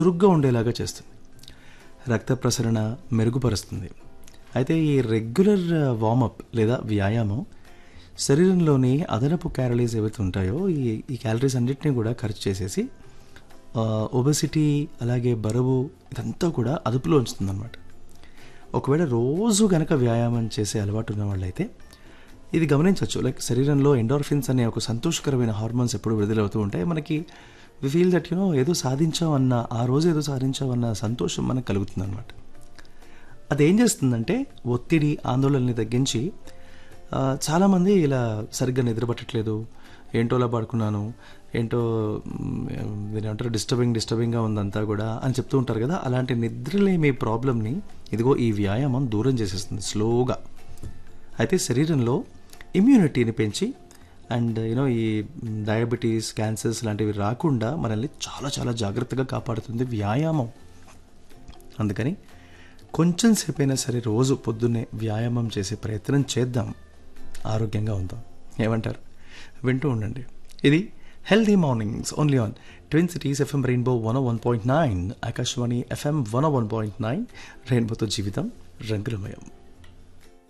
చురుగ్గా ఉండేలాగా చేస్తుంది రక్త ప్రసరణ మెరుగుపరుస్తుంది అయితే ఈ రెగ్యులర్ వార్మప్ లేదా వ్యాయామం శరీరంలోని అదనపు క్యాలరీస్ ఏవైతే ఉంటాయో ఈ ఈ క్యాలరీస్ అన్నిటినీ కూడా ఖర్చు చేసేసి ఒబెసిటీ అలాగే బరువు ఇదంతా కూడా అదుపులో ఉంచుతుందన్నమాట ఒకవేళ రోజు గనక వ్యాయామం చేసే అలవాటు ఉన్న వాళ్ళైతే ఇది గమనించవచ్చు లైక్ శరీరంలో ఎండోర్ఫిన్స్ అనే ఒక సంతోషకరమైన హార్మోన్స్ ఎప్పుడు విడుదలవుతూ ఉంటాయి మనకి వి ఫీల్ దట్ యునో ఏదో సాధించామన్న ఆ రోజు ఏదో సాధించామన్న సంతోషం మనకు కలుగుతుంది అనమాట అదేం చేస్తుందంటే ఒత్తిడి ఆందోళనని తగ్గించి ఆ, చాలామంది ఇలా సరిగ్గా నిద్రపట్టట్లేదు ఏంటోలా పడుకున్నాను ఏంటో మ్, దీని ఏమంటారు డిస్టర్బింగ్ డిస్టర్బింగ్గా ఉందంతా కూడా అని చెప్తూ ఉంటారు కదా అలాంటి నిద్రలేమి ప్రాబ్లమ్ని ఇదిగో ఈ వ్యాయామం దూరం చేసేస్తుంది స్లోగా అయితే శరీరంలో ఇమ్యూనిటీని పెంచి అండ్ యూనో ఈ డయాబెటీస్ క్యాన్సర్స్ లాంటివి రాకుండా మనల్ని చాలా చాలా జాగ్రత్తగా కాపాడుతుంది వ్యాయామం అందుకని కొంచెం సేపైనా సరే రోజు పొద్దున్నే వ్యాయామం చేసే ప్రయత్నం చేద్దాం ఆరోగ్యంగా ఉందాం ఏమంటారు వింటూ ఉండండి ఇది healthy mornings only on twin cities FM rainbow one one point nine Akashvani FM one one point nine రెయిన్బోతో జీవితం రంగులమయం